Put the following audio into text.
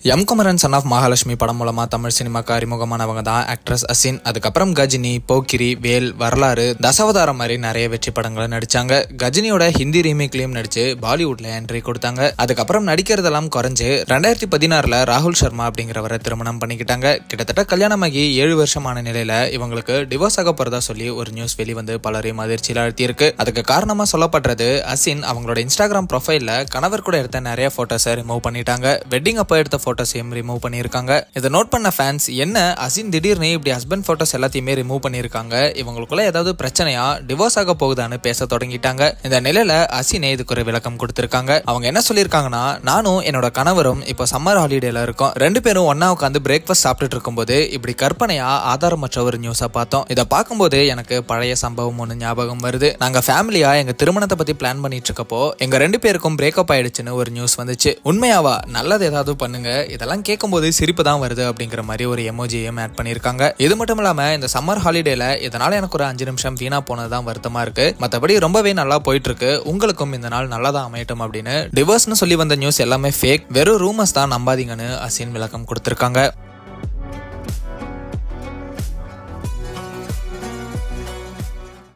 M Kumaran son of Mahalakshmi படம் மூலமா தமிழ் சினிமாக்கு அறிமுகமானவங்க தான் ஆக்ட்ரஸ் அசின் அதுக்கப்புறம் கஜினி போக்கிரி வேல் வரலாறு தசாவதாரம் மாதிரி நிறைய வெற்றி படங்களை நடிச்சாங்க கஜினியோட ஹிந்தி ரீமேக்லயும் நடிச்சு பாலிவுட்ல என்ட்ரி கொடுத்தாங்க அதுக்கப்புறம் நடிக்கிறதெல்லாம் குறைஞ்சு ரெண்டாயிரத்தி பதினாறுல ராகுல் சர்மா அப்படிங்கிறவரை திருமணம் பண்ணிக்கிட்டாங்க கிட்டத்தட்ட கல்யாணமாகி ஏழு வருஷமான நிலையில இவங்களுக்கு டிவோர்ஸ் ஆக போறதா சொல்லி ஒரு நியூஸ் வெளிவந்து பலரையும் அதிர்ச்சியில் அழுத்தியிருக்கு அதுக்கு காரணமா சொல்லப்படுறது அசின் அவங்களோட இன்ஸ்டாகிராம் ப்ரொஃபைல்ல கணவர் கூட எடுத்த நிறைய போட்டோஸை ரிமூவ் பண்ணிட்டாங்க வெட்டிங் அப்போ எடுத்த போட்டோஸையும் ரிமூவ் பண்ணியிருக்காங்க இதை நோட் பண்ண ஃபேன்ஸ் என்ன அசின் திடீர்னு இப்படி ஹஸ்பண்ட் போட்டோஸ் எல்லாத்தையுமே ரிமூவ் பண்ணியிருக்காங்க இவங்களுக்குள்ள ஏதாவது பிரச்சனையா டிவோர்ஸ் ஆக போகுதான்னு பேச தொடங்கிட்டாங்க இந்த நிலையில அசினே இதுக்கு ஒரு விளக்கம் கொடுத்திருக்காங்க அவங்க என்ன சொல்லியிருக்காங்கன்னா நானும் என்னோட கணவரும் இப்போ சம்மர் ஹாலிடேல இருக்கோம் ரெண்டு பேரும் ஒண்ணா உட்காந்து பிரேக்ஃபாஸ்ட் சாப்பிட்டுட்டு இருக்கும்போது இப்படி கற்பனையா ஆதாரமற்ற ஒரு நியூஸை பார்த்தோம் இதை பார்க்கும்போது எனக்கு பழைய சம்பவம் ஒன்று ஞாபகம் வருது நாங்க ஃபேமிலியா எங்க திருமணத்தை பத்தி பிளான் பண்ணிட்டு இருக்கப்போ எங்க ரெண்டு பேருக்கும் பிரேக்கப் ஆயிடுச்சுன்னு ஒரு நியூஸ் வந்துச்சு உண்மையாவா நல்லது ஏதாவது பண்ணுங்க இதெல்லாம் கேட்கும்போது சிரிப்பு தான் வருது அப்படிங்கிற மாதிரி ஒரு எமோஜியையும் ஆட் பண்ணியிருக்காங்க இது மட்டும் இல்லாம இந்த சம்மர் ஹாலிடேல இதனால எனக்கு ஒரு அஞ்சு நிமிஷம் வீணா போனது தான் வருத்தமா இருக்கு மற்றபடி ரொம்பவே நல்லா போயிட்டு இருக்கு உங்களுக்கும் இந்த நாள் நல்லதா அமையட்டும் அப்படின்னு டிவோர்ஸ்னு சொல்லி வந்த நியூஸ் எல்லாமே ஃபேக் வெறும் ரூமர்ஸ் தான் நம்பாதீங்கன்னு அசின் விளக்கம் கொடுத்திருக்காங்க